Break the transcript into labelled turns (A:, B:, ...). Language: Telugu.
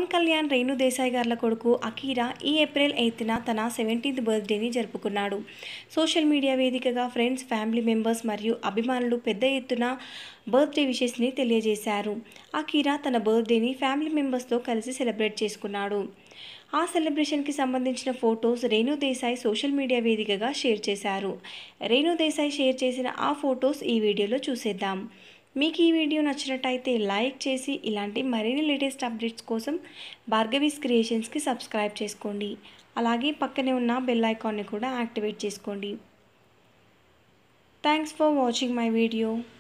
A: పవన్ కళ్యాణ్ రేణు దేశాయ్ గార్ల కొడుకు అకీరా ఈ ఏప్రిల్ ఎయిత్న తన సెవెంటీన్త్ బర్త్డేని జరుపుకున్నాడు సోషల్ మీడియా వేదికగా ఫ్రెండ్స్ ఫ్యామిలీ మెంబర్స్ మరియు అభిమానులు పెద్ద ఎత్తున బర్త్డే విషెస్ని తెలియజేశారు అకీరా తన బర్త్డేని ఫ్యామిలీ మెంబర్స్తో కలిసి సెలబ్రేట్ చేసుకున్నాడు ఆ సెలబ్రేషన్కి సంబంధించిన photos Renu Desai social media వేదికగా షేర్ చేశారు రేణు దేశాయ్ షేర్ చేసిన ఆ ఫొటోస్ ఈ వీడియోలో చూసేద్దాం మీకు ఈ వీడియో నచ్చినట్టయితే లైక్ చేసి ఇలాంటి మరిన్ని లేటెస్ట్ అప్డేట్స్ కోసం భార్గవీస్ క్రియేషన్స్కి సబ్స్క్రైబ్ చేసుకోండి అలాగే పక్కనే ఉన్న బెల్ ఐకాన్ని కూడా యాక్టివేట్ చేసుకోండి thanks for watching my video